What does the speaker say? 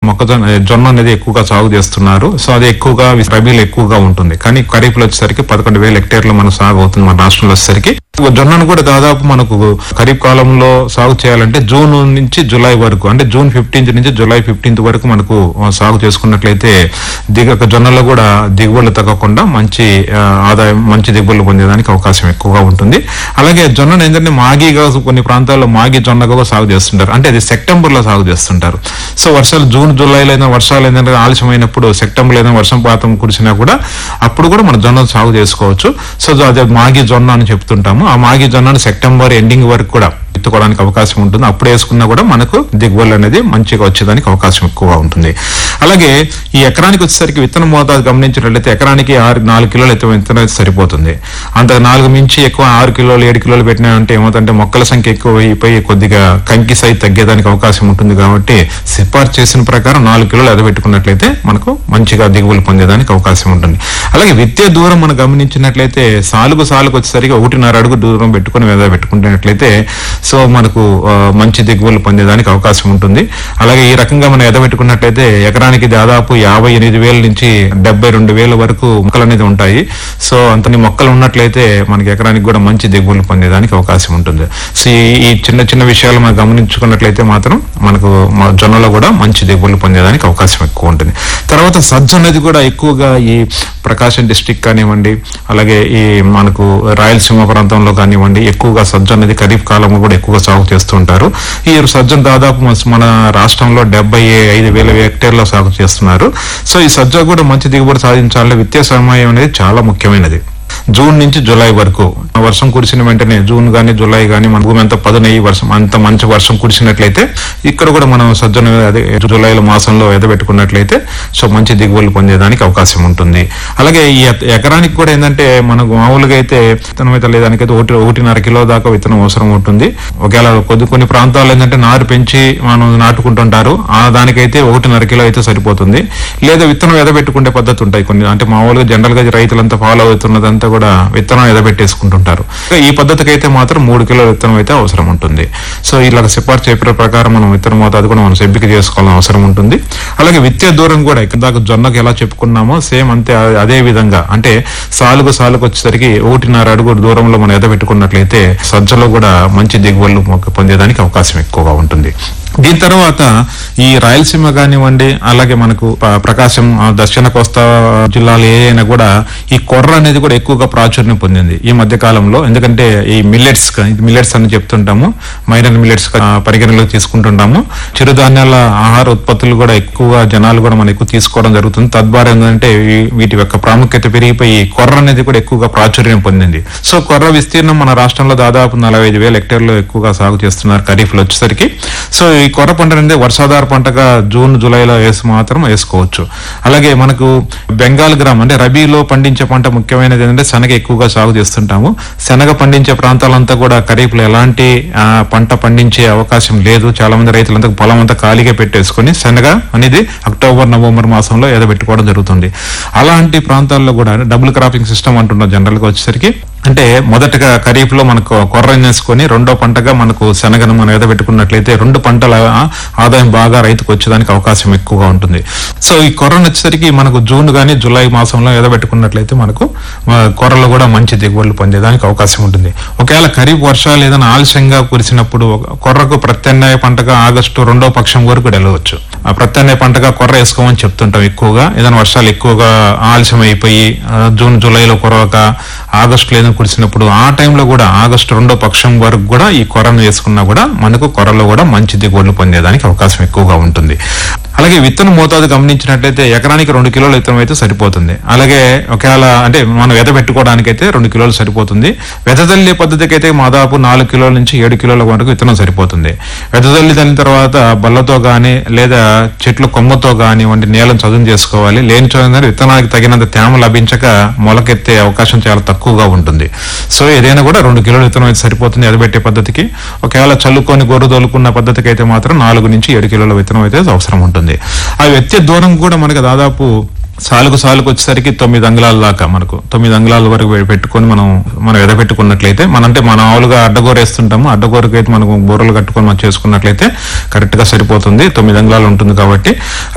మొక్కజొన్న జొన్న అనేది ఎక్కువగా సాగు చేస్తున్నారు సో అది ఎక్కువగా రబీలో ఎక్కువగా ఉంటుంది కానీ ఖరీఫ్లో వచ్చేసరికి పదకొండు వేల హెక్టేర్లు మన సాగు అవుతుంది మన రాష్ట్రంలో వచ్చేసరికి జొన్నను కూడా దాదాపు మనకు ఖరీఫ్ కాలంలో సాగు చేయాలంటే జూన్ నుంచి జూలై వరకు అంటే జూన్ ఫిఫ్టీన్త్ నుంచి జూలై ఫిఫ్టీన్త్ వరకు మనకు ఆ, సాగు చేసుకున్నట్లయితే దిగ జొన్నలో కూడా దిగుబడులు తగ్గకుండా మంచి ఆ, ఆదాయం మంచి దిగుబడులు పొందేదానికి అవకాశం ఎక్కువగా ఉంటుంది అలాగే జొన్నను ఏంటంటే మాగిగా కొన్ని ప్రాంతాల్లో మాగి జొన్నగా కూడా సాగు చేస్తుంటారు అంటే అది సెప్టెంబర్ లో సాగు చేస్తుంటారు సో వర్షాలు జూన్ జూలైలో అయినా వర్షాలు ఏంటంటే ఆలస్యమైనప్పుడు సెప్టెంబర్ లో అయినా వర్షం పాతం కురిసినా కూడా అప్పుడు కూడా మన జొన్న సాగు చేసుకోవచ్చు సో అదే మాగి జొన్న అని చెప్తుంటాము ఆ మాగి జొన్నను సెప్టెంబర్ ఎండింగ్ వరకు కూడా ఎత్తుకోవడానికి అవకాశం ఉంటుంది అప్పుడు వేసుకున్నా కూడా మనకు దిగుబడులు అనేది మంచిగా వచ్చేదానికి అవకాశం ఎక్కువగా ఉంటుంది అలాగే ఈ ఎకరానికి వచ్చేసరికి విత్తన మోతాదు గమనించినట్లయితే ఎకరానికి ఆరు నాలుగు కిలోలు అయితే విత్తనం అయితే సరిపోతుంది అంత నాలుగు మించి ఎక్కువ ఆరు కిలోలు ఏడు కిలోలు పెట్టినాయంటే ఏమవుతుందంటే మొక్కల సంఖ్య ఎక్కువ అయిపోయి కొద్దిగా కంకి సైజ్ తగ్గేదానికి అవకాశం ఉంటుంది కాబట్టి సిఫార్సు చేసిన ప్రకారం నాలుగు కిలోలు ఎదబెట్టుకున్నట్లయితే మనకు మంచిగా దిగుబడులు పొందేదానికి అవకాశం ఉంటుంది అలాగే విత్తే దూరం మనం గమనించినట్లయితే సాలుగు సాలుగు వచ్చేసరికి ఒకటిన్నర అడుగు దూరం పెట్టుకుని వెద పెట్టుకున్నట్లయితే సో మనకు ఆ, మంచి దిగుబడులు పొందేదానికి అవకాశం ఉంటుంది అలాగే ఈ రకంగా మనం ఎదబెట్టుకున్నట్లయితే ఎకరానికి దాదాపు యాభై ఎనిమిది వేల నుంచి డెబ్బై రెండు వేల వరకు మొక్కలు అనేది ఉంటాయి సో అంతని మొక్కలు ఉన్నట్లయితే మనకి ఎకరానికి కూడా మంచి దిగుబడులు పొందేదానికి అవకాశం ఉంటుంది సో ఈ- ఈ చిన్న చిన్న విషయాలు మనం గమనించుకున్నట్లయితే మాత్రం మనకు మా జొన్నలో కూడా మంచి దిగుబడులు పొందేదానికి అవకాశం ఎక్కువ ఉంటుంది తర్వాత సజ్జ అనేది కూడా ఎక్కువగా ఈ ప్రకాశం డిస్టిక్ కానివ్వండి అలాగే ఈ మనకు రాయలసీమ ప్రాంతంలో కానివ్వండి ఎక్కువగా సజ్జ అనేది ఖరీఫ్ కాలంలో కూడా ఎక్కువగా సాగు చేస్తుంటారు ఈ సజ్జను దాదాపు మన- మన రాష్ట్రంలో డెబ్బై ఐదు వేల హెక్టేర్లో సాగు చేస్తున్నారు సో ఈ సజ్జ కూడా మంచి దిగుబడి సాధించాలంటే విత్తే సమయం అనేది చాలా ముఖ్యమైనది జూన్ నుంచి జూలై వరకు వర్షం కురిసిన వెంటనే జూన్ గానీ జూలై గానీ మన భూమి అంతా పదునయ్యి వర్షం అంత మంచి వర్షం కురిసినట్లయితే ఇక్కడ కూడా మనం సజ్జను అదే జూలైలో మాసంలో ఎదబెట్టుకున్నట్లయితే సో మంచి దిగుబడులు పొందేదానికి అవకాశం ఉంటుంది అలాగే ఈ ఎక- ఎకరానికి కూడా ఏంటంటే మనకు మామూలుగా అయితే విత్తనం అయితే లేదానికైతే ఒకటి ఒకటిన్నర కిలో దాకా విత్తనం అవసరం ఉంటుంది ఒకవేళ కొద్ది కొన్ని ప్రాంతాల్లో ఏంటంటే నారు పెంచి మనం నాటుకుంటుంటారు ఆ దానికైతే ఒకటిన్నర కిలో అయితే సరిపోతుంది లేదా విత్తనం ఎదబెట్టుకునే పద్ధతి ఉంటాయి కొన్ని అంటే మామూలుగా జనరల్ గా రైతులంతా ఫాలో అవుతున్నదంతా కూడా విత్తనం ఎదబెట్టేసుకుంటుంటారు ఈ పద్ధతికి అయితే మాత్రం మూడు కిలోల విత్తనం అయితే అవసరం ఉంటుంది సో ఇలా సిఫార్సు చెప్పిన ప్రకారం మనం విత్తన మోతాదు కూడా మనం ఎంపిక చేసుకోవాలని అవసరం ఉంటుంది అలాగే విత్తే దూరం కూడా ఇందాక జొన్నకు ఎలా చెప్పుకున్నామో సేమ్ అంతే అ- అదే విధంగా అంటే సాలుగు సాలుగు వచ్చేసరికి ఒకటిన్నర అడుగు దూరంలో మనం ఎదబెట్టుకున్నట్లయితే సజ్జలో కూడా మంచి దిగుబడులు మొక్క పొందేదానికి అవకాశం ఎక్కువగా ఉంటుంది దీని తర్వాత ఈ రాయలసీమ కానివ్వండి అలాగే మనకు ప- ప్రకాశం ఆ, దక్షిణ కోస్తా జిల్లాలు ఏ అయినా కూడా ఈ కొర్ర అనేది కూడా ఎక్కువగా ప్రాచుర్యం పొందింది ఈ మధ్య కాలంలో ఎందుకంటే ఈ మిల్లెట్స్ మిల్లెట్స్ అని చెప్తుంటాము మైనర్ మిల్లెట్స్ పరిగణలోకి తీసుకుంటుంటాము చిరుధాన్యాల ఆహార ఉత్పత్తులు కూడా ఎక్కువగా జనాలు కూడా మనం ఎక్కువ తీసుకోవడం జరుగుతుంది తద్వారా ఏంటంటే ఈ- వీటి యొక్క ప్రాముఖ్యత పెరిగిపోయి ఈ కొర్ర అనేది కూడా ఎక్కువగా ప్రాచుర్యం పొందింది సో కొర్ర విస్తీర్ణం మన రాష్ట్రంలో దాదాపు నలభై ఐదు వేల హెక్టేర్లు ఎక్కువగా సాగు చేస్తున్నారు ఖరీఫ్ లో వచ్చేసరికి సో ఈ కొర్ర పంట అనేది వర్షాధార పంటగా జూన్ జూలైలో వేసి మాత్రం వేసుకోవచ్చు అలాగే మనకు బెంగాల్ గ్రామ్ అంటే రబీలో పండించే పంట ముఖ్యమైనది ఏంటంటే శనగ ఎక్కువగా సాగు చేస్తుంటాము శనగ పండించే ప్రాంతాలంతా కూడా ఖరీఫ్ లో ఎలాంటి ఆ, పంట పండించే అవకాశం లేదు చాలా మంది రైతులంతా పొలం అంతా ఖాళీగా పెట్టేసుకొని శనగ అనేది అక్టోబర్ నవంబర్ మాసంలో ఎదబెట్టుకోవడం జరుగుతుంది అలాంటి ప్రాంతాల్లో కూడా డబుల్ క్రాపింగ్ సిస్టమ్ అంటున్నారు జనరల్ గా వచ్చేసరికి అంటే మొదటగా ఖరీఫ్ లో మనకు కొర్ర వేసుకొని రెండో పంటగా మనకు శనగను మనం ఎదబెట్టుకున్నట్లయితే రెండు పంటల ఆదాయం బాగా రైతుకు వచ్చేదానికి అవకాశం ఎక్కువగా ఉంటుంది సో ఈ కొర్రను వచ్చేసరికి మనకు జూన్ గానీ జూలై మాసంలో ఎదబెట్టుకున్నట్లయితే మనకు ఆ, కొర్రలో కూడా మంచి దిగుబడులు పొందేదానికి అవకాశం ఉంటుంది ఒకవేళ ఖరీఫ్ వర్షాలు ఏదైనా ఆలస్యంగా కురిసినప్పుడు ఒక- కొర్రకు ప్రత్యామ్నాయ పంటగా ఆగస్టు రెండో పక్షం వరకు వెళ్ళవచ్చు ఆ ప్రత్యామ్నాయ పంటగా కొర్ర వేసుకోమని చెప్తుంటాం ఎక్కువగా ఏదైనా వర్షాలు ఎక్కువగా ఆలస్యం అయిపోయి ఆ, జూన్ జూలైలో కొరవక ఆగస్టు ఏదైనా కురిసినప్పుడు ఆ టైంలో కూడా ఆగస్టు రెండో పక్షం వరకు కూడా ఈ కొరను వేసుకున్నా కూడా మనకు కొరలో కూడా మంచి దిగుబడులు పొందేదానికి అవకాశం ఎక్కువగా ఉంటుంది అలాగే విత్తన మోతాదు గమనించినట్లయితే ఎకరానికి రెండు కిలోల విత్తనం అయితే సరిపోతుంది అలాగే ఒకవేళ అంటే మనం వెద పెట్టుకోవడానికి అయితే రెండు కిలోలు సరిపోతుంది వెదజల్లే పద్ధతికి అయితే దాదాపు నాలుగు కిలోల నుంచి ఏడు కిలోల వరకు విత్తనం సరిపోతుంది వెదజల్లి తల్లిన తర్వాత బల్లతో గాని లేదా చెట్ల కొమ్మతో కానివ్వండి నేలను చదును చేసుకోవాలి లేని చదువు విత్తనానికి తగినంత తేమ లభించక మొలకెత్తే అవకాశం చాలా తక్కువగా ఉంటుంది సో ఏదైనా కూడా రెండు కిలోల విత్తనం అయితే సరిపోతుంది ఎదబెట్టే పద్ధతికి ఒకవేళ చల్లుకొని గొర్రు తోలుకున్న పద్ధతికి అయితే మాత్రం నాలుగు నుంచి ఏడు కిలోల విత్తనం అయితే అవసరం ఉంటుంది ఆ వ్యక్తి దూరం కూడా మనకి దాదాపు సాలుకు సాలుకు వచ్చేసరికి తొమ్మిది అంగుళాల దాకా మనకు తొమ్మిది అంగుళాల వరకు పె- పెట్టుకొని మనం మనం ఎదబెట్టుకున్నట్లయితే మన అంటే మన ఆవులుగా అడ్డగోర వేస్తుంటాము అడ్డగోరకు అయితే మనకు బోర్రలు కట్టుకొని మనం చేసుకున్నట్లయితే కరెక్ట్ గా సరిపోతుంది తొమ్మిది అంగుళాలు ఉంటుంది కాబట్టి